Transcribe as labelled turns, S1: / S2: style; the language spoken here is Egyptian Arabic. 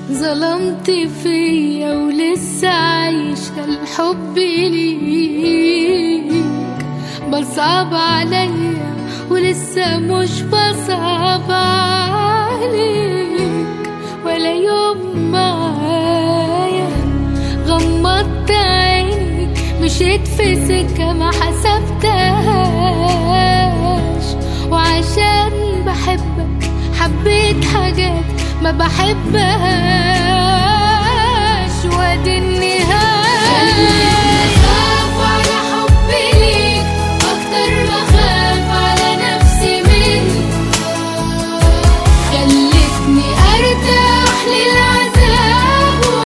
S1: ظلمت فيا ولسه عايشة الحب ليك بصعب عليا ولسه مش بصعب عليك ولا يوم معايا غمضت عيني مشيت في سكة ما حسبتهاش وعشان بحبك حبيت حاجات ما بحبهاش وادي